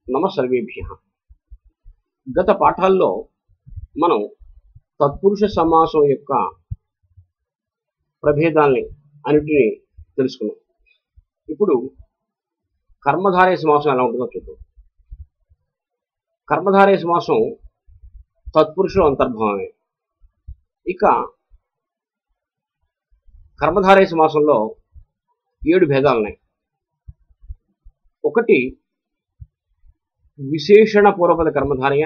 నమ సర్వేభ్య గత పాఠాల్లో మనం తత్పురుష సమాసం యొక్క ప్రభేదాల్ని అన్నిటిని తెలుసుకున్నాం ఇప్పుడు కర్మధారయ సమాసం ఎలా ఉంటుందో చూద్దాం కర్మధారయ సమాసం తత్పురుషుల అంతర్భావమే ఇక కర్మధారయ సమాసంలో ఏడు భేదాలు ఉన్నాయి ఒకటి విశేషణ పూర్వపద కర్మధారయ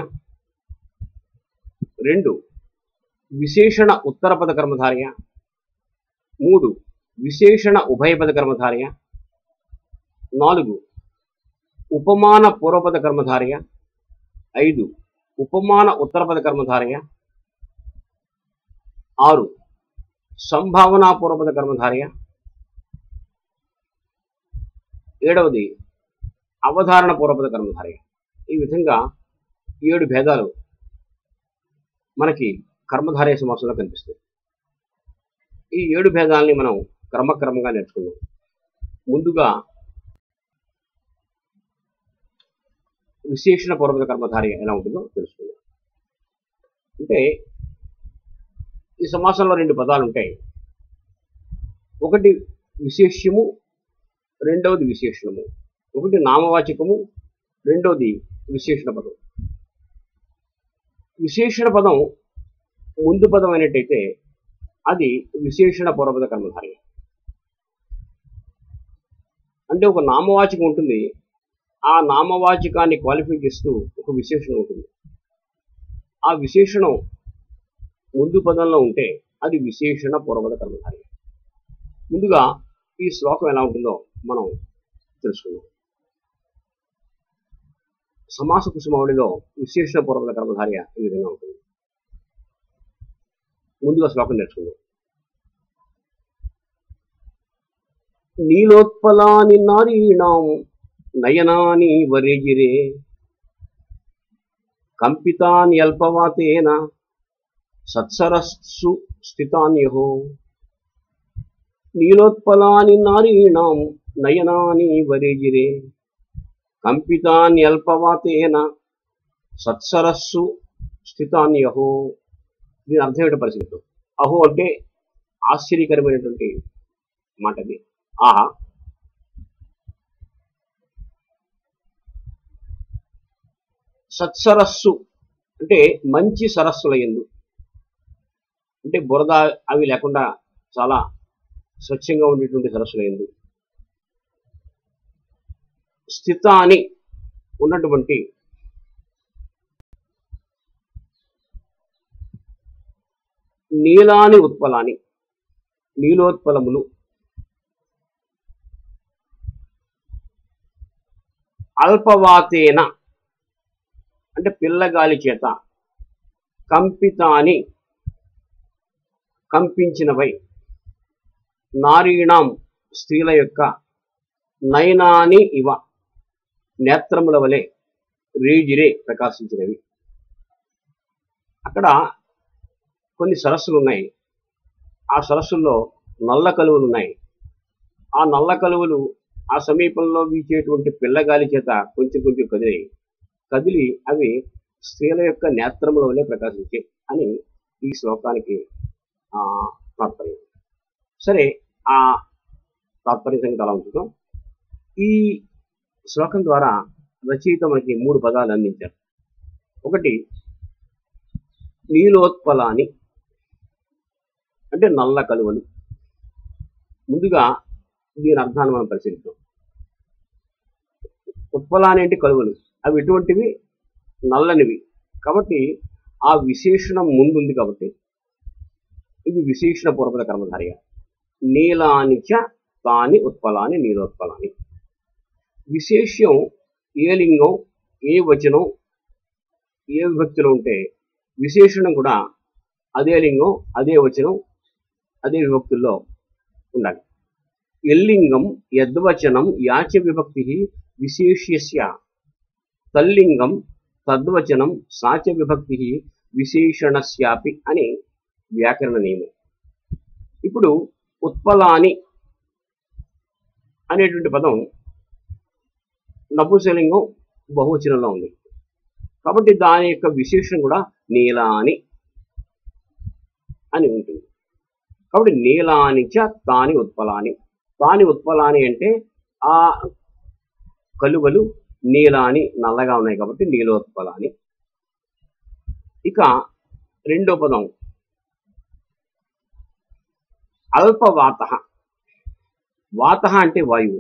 రెండు విశేషణ ఉత్తరపద కర్మధారయ మూడు విశేషణ ఉభయపద కర్మధారయ నాలుగు ఉపమాన పూర్వపద కర్మధారయ ఐదు ఉపమాన ఉత్తరపద కర్మధారయ ఆరు సంభావనా పూర్వపద కర్మధారయ ఏడవది అవధారణ పూర్వపద కర్మధారయ ఈ విధంగా ఏడు భేదాలు మనకి కర్మధారయ సమాసంలో కనిపిస్తాయి ఈ ఏడు భేదాలని మనం క్రమక్రమంగా నేర్చుకున్నాం ముందుగా విశేషణ పూర్వక కర్మధారయ ఎలా ఉంటుందో తెలుసుకుందాం అంటే ఈ సమాసంలో రెండు పదాలు ఉంటాయి ఒకటి విశేష్యము రెండవది విశేషణము ఒకటి నామవాచకము రెండవది విశేషణ పదం విశేషణ పదం ముందు పదం అయినట్టయితే అది విశేషణ పూర్వపద కర్మధారయ అంటే ఒక నామవాచకం ఉంటుంది ఆ నామవాచకాన్ని క్వాలిఫై చేస్తూ ఒక విశేషణం ఉంటుంది ఆ విశేషణం ముందు పదంలో ఉంటే అది విశేషణ పూర్వపద కర్మధారయ ముందుగా ఈ శ్లోకం ఎలా ఉంటుందో మనం తెలుసుకుందాం సమాస కుసుమావళిలో విశేషణ పూర్వక కర్మధార్య ఈ విధంగా ఉంటుంది ముందుగా శ్లోకం నేర్చుకుందాం నీలోత్పలాని నారీణాం నయనాని వరేజిరే కంపితాని అల్పవాతేన సత్సరస్సు స్థితాన్యహో నీలోత్పలాని నారీణాం నయనాని వరేజిరే కంపితాన్యల్పవాతేన సత్సరస్సు స్థితాన్యహో దీని అర్థం ఏంటో పరిశీలిద్దాం అహో అంటే ఆశ్చర్యకరమైనటువంటి మాట అది ఆహా సత్సరస్సు అంటే మంచి సరస్సుల ఎందు అంటే బురద అవి లేకుండా చాలా స్వచ్ఛంగా ఉండేటువంటి సరస్సుల ఎందు స్థితాని ఉన్నటువంటి నీలాని ఉత్పలాని నీలోత్పలములు అల్పవాతేన అంటే పిల్లగాలి చేత కంపితాని కంపించినవై నారీణాం స్త్రీల యొక్క నయనాని ఇవ నేత్రముల వలె రేజిరే ప్రకాశించినవి అక్కడ కొన్ని సరస్సులు ఉన్నాయి ఆ సరస్సుల్లో నల్ల కలువలు ఉన్నాయి ఆ నల్ల కలువలు ఆ సమీపంలో వీచేటువంటి పిల్లగాలి చేత కొంచెం కొంచెం కదిలి కదిలి అవి స్త్రీల యొక్క నేత్రముల వలె ప్రకాశించే అని ఈ శ్లోకానికి తాత్పర్యం సరే ఆ తాత్పర్య సంగతి అలా ఉంటుందో ఈ శ్లోకం ద్వారా రచయిత మనకి మూడు పదాలు అందించారు ఒకటి నీలోత్పలాని అంటే నల్ల కలువలు ముందుగా దీని అర్థాన్ని మనం పరిశీలిద్దాం ఉత్పలాని అంటే కలువలు అవి ఎటువంటివి నల్లనివి కాబట్టి ఆ విశేషణం ముందుంది కాబట్టి ఇది విశేషణ పూర్వపద కర్మధార్య నీలానిచ తాని ఉత్పలాని నీలోత్పలాని విశేష్యం ఏ లింగం ఏ వచనం ఏ విభక్తిలో ఉంటే విశేషణం కూడా అదే లింగం అదే వచనం అదే విభక్తుల్లో ఉండాలి ఎల్లింగం యద్వచనం యాచ విభక్తి విశేష్యస్య తల్లింగం తద్వచనం సాచ విభక్తి విశేషణస్యాపి అని వ్యాకరణ నియమం ఇప్పుడు ఉత్పలాని అనేటువంటి పదం నపుంసలింగం బహువచనంలో ఉంది కాబట్టి దాని యొక్క విశేషణం కూడా నీలాని అని ఉంటుంది కాబట్టి నీలాని చ తాని ఉత్పలాని తాని ఉత్పలాని అంటే ఆ కలువలు నీలాని నల్లగా ఉన్నాయి కాబట్టి నీలోత్పలాని ఇక రెండో పదం అల్పవాత వాత అంటే వాయువు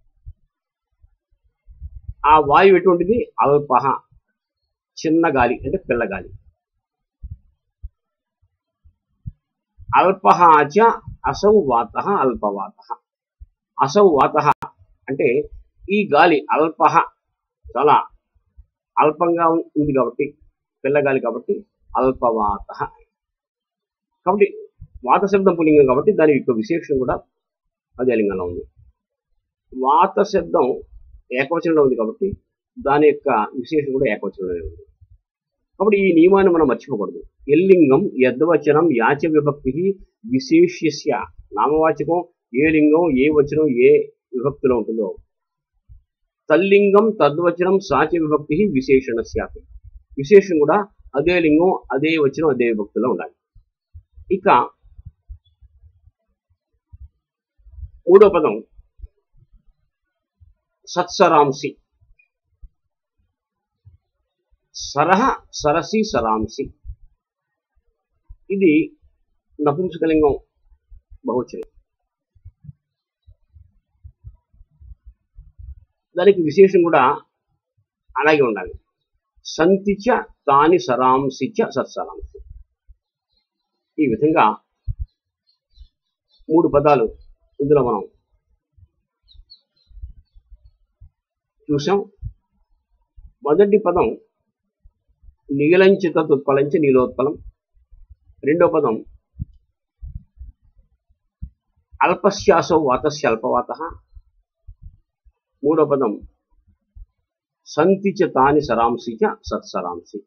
ఆ వాయువు ఎటువంటిది అల్ప చిన్న గాలి అంటే పిల్లగాలి అల్పహాచ అసౌ వాత అల్పవాత అసౌ వాత అంటే ఈ గాలి అల్ప చాలా అల్పంగా ఉంది కాబట్టి పిల్లగాలి కాబట్టి అల్పవాత కాబట్టి వాత శబ్దం పులింగం కాబట్టి దాని యొక్క విశేషం కూడా అదే లింగంలో ఉంది వాత శబ్దం ఏకవచనంలో ఉంది కాబట్టి దాని యొక్క విశేషం కూడా ఏకవచనంలోనే ఉంది కాబట్టి ఈ నియమాన్ని మనం మర్చిపోకూడదు ఎల్లింగం యద్వచనం యాచ విభక్తి విశేష్యస్య నామవాచకం ఏ లింగం ఏ వచనం ఏ విభక్తిలో ఉంటుందో తల్లింగం తద్వచనం సాచ విభక్తి విశేషణ స్యాత్ విశేషం కూడా అదే లింగం అదే వచనం అదే విభక్తిలో ఉండాలి ఇక మూడో పదం సత్సరాంసి సరహ సరసి సరాంసి ఇది నపుంసకలింగం బహువచనం దానికి విశేషం కూడా అలాగే ఉండాలి సంతిచ తాని సరాంసిచ సత్సరాంసి ఈ విధంగా మూడు పదాలు ఇందులో మనం చూసాం మొదటి పదం నీలంచిత ఉత్పలంచి నీలోత్పలం రెండో పదం అల్పశ్యాసో వాతస్య అల్పవాత మూడో పదం సంతి చ తాని సరాంసి చ సత్సరాంసి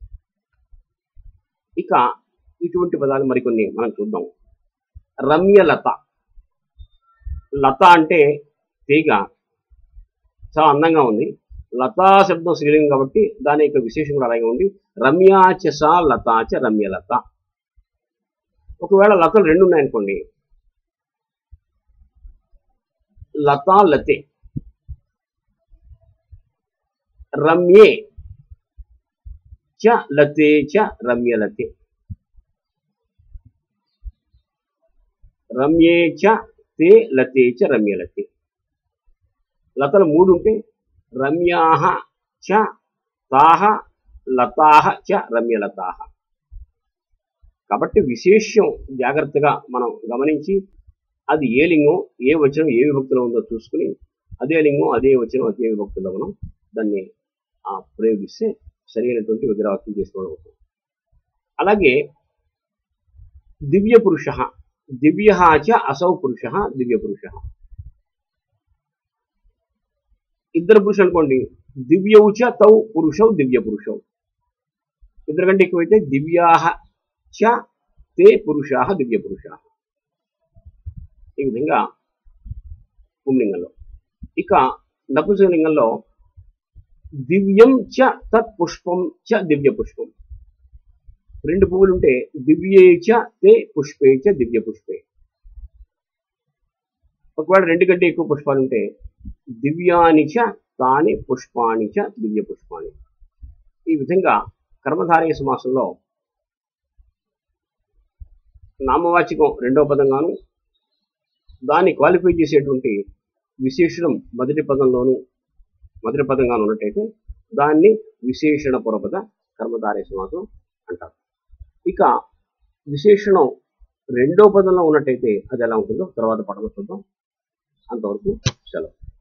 ఇక ఇటువంటి పదాలు మరికొన్ని మనం చూద్దాం రమ్యలత లత అంటే తీగ చాలా అందంగా ఉంది లతా శబ్దం స్త్రీలింగం కాబట్టి దాని యొక్క విశేషం కూడా అలాగే ఉంది రమ్యాచ సా లతాచ రమ్యలత ఒకవేళ లతలు రెండు ఉన్నాయనుకోండి లతా లతే రమ్యే చ లతే చ రమ్యలతే రమ్యే చ తే లతే చ రమ్యలతే లతలు మూడు ఉంటే రమ్యాహ చ తాహ లతాహ చ రమ్యలతాహ కాబట్టి విశేషం జాగ్రత్తగా మనం గమనించి అది ఏ లింగం ఏ వచనం ఏ విభక్తిలో ఉందో చూసుకుని అదే లింగం అదే వచనం అదే విభక్తిలో మనం దాన్ని ఆ, ప్రయోగిస్తే సరైనటువంటి విగ్రహవాక్యం చేసుకోవడం అవుతుంది అలాగే దివ్య పురుష దివ్య చ అసౌ పురుష దివ్య పురుష ఇద్దరు పురుషులు అనుకోండి దివ్యౌ చ తౌ పురుషౌ దివ్య పురుషౌ ఇద్దరు కంటే ఎక్కువైతే దివ్యాహ చ తే పురుషాహ దివ్య పురుషాహ ఈ విధంగా పుంలింగంలో ఇక నపుంసకలింగంలో దివ్యం చ తత్ పుష్పం చ దివ్య పుష్పం రెండు పువ్వులు ఉంటే దివ్యే చ తే పుష్పే చ దివ్య పుష్పే ఒకవేళ రెండు కంటే ఎక్కువ పుష్పాలు ఉంటే దివ్యాని చ తాని పుష్పాని చ దివ్య పుష్పాని ఈ విధంగా కర్మధారయ సమాసంలో నామవాచకం రెండవ పదంగాను దాన్ని క్వాలిఫై చేసేటువంటి విశేషణం మొదటి పదంలోను మొదటి పదంగాను ఉన్నట్టయితే దాన్ని విశేషణ పురపద కర్మధారయ సమాసం అంటారు ఇక విశేషణం రెండో పదంలో ఉన్నట్టయితే అది ఎలా ఉంటుందో తర్వాత పటం చూద్దాం అంతవరకు సెలవు